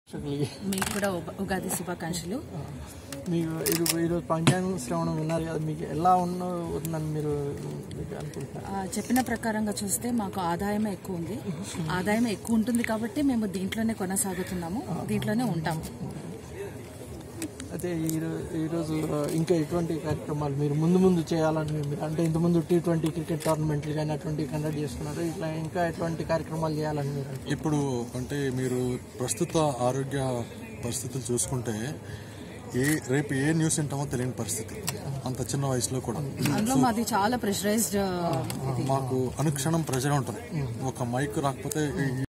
ప్రేక్షకులకి మీకు కూడా ఉగ- ఉగాది శుభాకాంక్షలు మీకు ఈరో- ఈరోజు పంచాంగ శ్రవణం విన్నారు కదా మీకు ఎలా ఉన్న ఉందని మీరు మీకు అనుకుంటున్నారు ఆ, చెప్పిన ప్రకారంగా చూస్తే మాకు ఆదాయమే ఎక్కువ ఉంది ఆదాయం ఎక్కువ ఉంటుంది కాబట్టి మేము దీంట్లోనే కొనసాగుతున్నాము దీంట్లోనే ఉంటాము అయితే ఈరోజు ఈరోజు ఇంకా ఎటువంటి కార్యక్రమాలు మీరు ముందు ముందు చేయాలని మీరు అంటే ఇంతకుముందు టీ ట్వంటీ క్రికెట్ టోర్నమెంట్లు కానీ అటువంటి కండక్ట్ చేస్తున్నారు ఇట్లా ఇంకా ఎటువంటి కార్యక్రమాలు చేయాలని మీరు అనుకుంటున్నారు? ఇప్పుడు అంటే మీరు ప్రస్తుత ఆరోగ్య పరిస్థితులు చూసుకుంటే ఏ రేపు ఏ న్యూస్ వింటామో తెలియని పరిస్థితి అంత చిన్న వయసులో కూడా అందులో మాది చాలా ప్రెషరైజ్డ్ మాకు అనుక్షణం ప్రెజర్ ఉంటుంది ఒక మైక్ రాకపోతే ఈ-